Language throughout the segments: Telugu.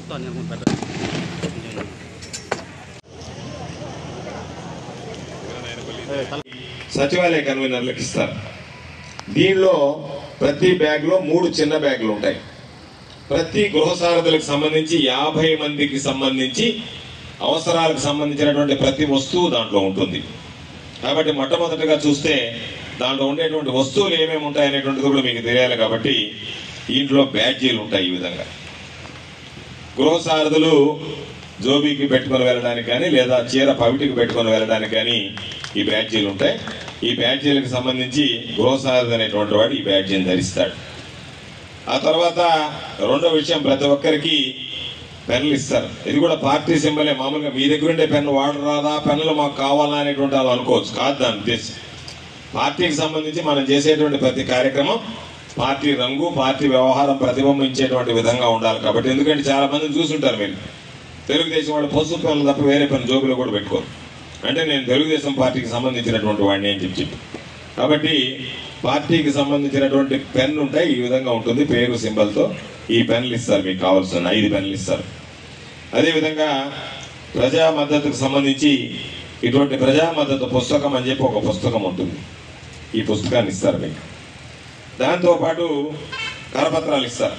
చెప్తాను నేను పెద్ద సచివాలయ కన్వీనర్లకు ఇస్తారు దీనిలో ప్రతి బ్యాగ్ లో మూడు చిన్న బ్యాగులు ఉంటాయి ప్రతి గృహ సారథులకు సంబంధించి యాభై మందికి సంబంధించి అవసరాలకు సంబంధించినటువంటి ప్రతి వస్తువు దాంట్లో ఉంటుంది కాబట్టి మొట్టమొదటిగా చూస్తే దాంట్లో ఉండేటువంటి వస్తువులు ఏమేమి ఉంటాయి అనేటువంటిది కూడా మీకు తెలియాలి కాబట్టి ఇంట్లో బ్యాడ్జీలు ఉంటాయి ఈ విధంగా గృహ సారథులు జోబీకి పెట్టుకొని వెళ్ళడానికి కానీ లేదా చీర పవిటికి పెట్టుకొని వెళ్ళడానికి కానీ ఈ బ్యాడ్జీలు ఉంటాయి ఈ బ్యాడ్జీలకు సంబంధించి గృహ సారథి అనేటువంటి వాడు ఈ బ్యాడ్జీని ధరిస్తాడు ఆ తర్వాత రెండో విషయం ప్రతి ఒక్కరికి పెన్నులు ఇస్తారు ఇది కూడా పార్టీ సింబలే మామూలుగా మీ దగ్గర ఉండే పెన్ను వాడరాదా పెన్నులు మాకు కావాలా అనేటువంటి వాళ్ళు అనుకోవచ్చు కాదు దాని ఉద్దేశం పార్టీకి సంబంధించి మనం చేసేటువంటి ప్రతి కార్యక్రమం పార్టీ రంగు పార్టీ వ్యవహారం ప్రతిబింబించేటువంటి విధంగా ఉండాలి కాబట్టి ఎందుకంటే చాలా మందిని చూసుంటారు మీరు తెలుగుదేశం వాళ్ళు పసుపు పెన్నులు తప్ప వేరే పెన్ను జోబులో కూడా పెట్టుకోరు అంటే నేను తెలుగుదేశం పార్టీకి సంబంధించినటువంటి వాడిని అని చెప్పి చెప్పి కాబట్టి పార్టీకి సంబంధించినటువంటి పెన్ ఉంటాయి ఈ విధంగా ఉంటుంది పేరు సింబల్తో ఈ పెన్లు ఇస్తారు మీకు కావాల్సిన ఐదు పెన్లు ఇస్తారు అదేవిధంగా ప్రజా మద్దతుకు సంబంధించి ఇటువంటి ప్రజా మద్దతు పుస్తకం అని చెప్పి ఒక పుస్తకం ఉంటుంది ఈ పుస్తకాన్ని ఇస్తారు మీకు దాంతో పాటు కరపత్రాలు ఇస్తారు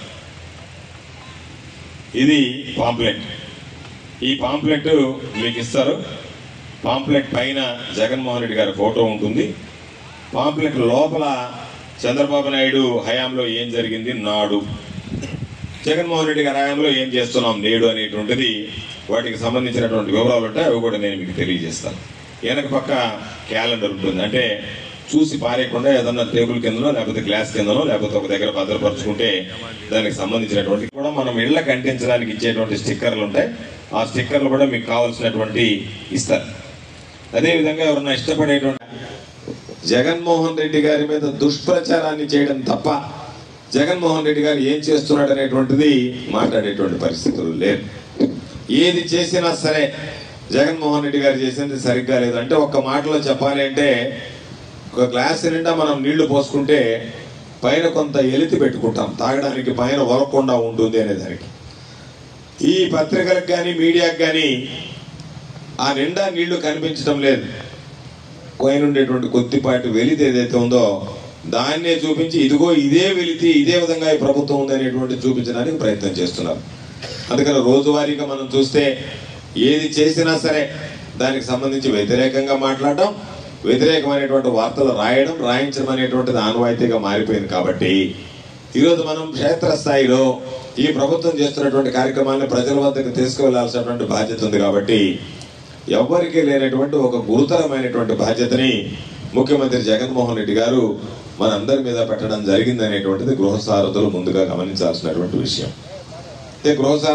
ఇది పాంప్లెట్ ఈ పాంప్లెట్ మీకు ఇస్తారు పాంప్లెట్ పైన జగన్మోహన్ రెడ్డి గారి ఫోటో ఉంటుంది పాంప్లెట్ లోపల చంద్రబాబు నాయుడు హయాంలో ఏం జరిగింది నాడు జగన్మోహన్ రెడ్డి గారి హయాంలో ఏం చేస్తున్నాం నేడు అనేటువంటిది వాటికి సంబంధించినటువంటి వివరాలు ఉంటాయి అవి కూడా నేను మీకు తెలియజేస్తాను వెనక పక్క క్యాలెండర్ ఉంటుంది అంటే చూసి పారేయకుండా ఏదన్నా టేబుల్ కిందనో లేకపోతే గ్లాస్ కిందనో లేకపోతే ఒక దగ్గర భద్రపరుచుకుంటే దానికి సంబంధించినటువంటి కూడా మనం ఇళ్లకు అంటించడానికి ఇచ్చేటువంటి స్టిక్కర్లు ఉంటాయి ఆ స్టిక్కర్లు కూడా మీకు కావాల్సినటువంటి ఇస్తారు అదేవిధంగా ఎవరన్నా ఇష్టపడేటువంటి జగన్మోహన్ రెడ్డి గారి మీద దుష్ప్రచారాన్ని చేయడం తప్ప జగన్మోహన్ రెడ్డి గారు ఏం చేస్తున్నాడు అనేటువంటిది మాట్లాడేటువంటి పరిస్థితులు లేరు ఏది చేసినా సరే జగన్మోహన్ రెడ్డి గారు చేసింది సరిగ్గా లేదు అంటే ఒక్క మాటలో చెప్పాలి అంటే ఒక గ్లాస్ నిండా మనం నీళ్లు పోసుకుంటే పైన కొంత ఎలితి పెట్టుకుంటాం తాగడానికి పైన వరకుండా ఉంటుంది అనే దానికి ఈ పత్రికలకు కానీ మీడియాకు కానీ ఆ నిండా నీళ్లు కనిపించడం లేదు పైన ఉండేటువంటి కొద్దిపాటి వెలితి ఏదైతే ఉందో దాన్నే చూపించి ఇదిగో ఇదే వెలితి ఇదే విధంగా ఈ ప్రభుత్వం ఉంది అనేటువంటి చూపించడానికి ప్రయత్నం చేస్తున్నారు అందుకని రోజువారీగా మనం చూస్తే ఏది చేసినా సరే దానికి సంబంధించి వ్యతిరేకంగా మాట్లాడడం వ్యతిరేకమైనటువంటి వార్తలు రాయడం రాయించడం అనేటువంటిది ఆనవాయితీగా మారిపోయింది కాబట్టి ఈరోజు మనం క్షేత్రస్థాయిలో ఈ ప్రభుత్వం చేస్తున్నటువంటి కార్యక్రమాన్ని ప్రజల వద్దకు తీసుకువెళ్లాల్సినటువంటి బాధ్యత ఉంది కాబట్టి ఎవ్వరికీ లేనటువంటి ఒక గురుతరమైనటువంటి బాధ్యతని ముఖ్యమంత్రి జగన్మోహన్ రెడ్డి గారు మనందరి మీద పెట్టడం జరిగింది అనేటువంటిది గృహ సారథులు ముందుగా గమనించాల్సినటువంటి విషయం అయితే గృహ సార-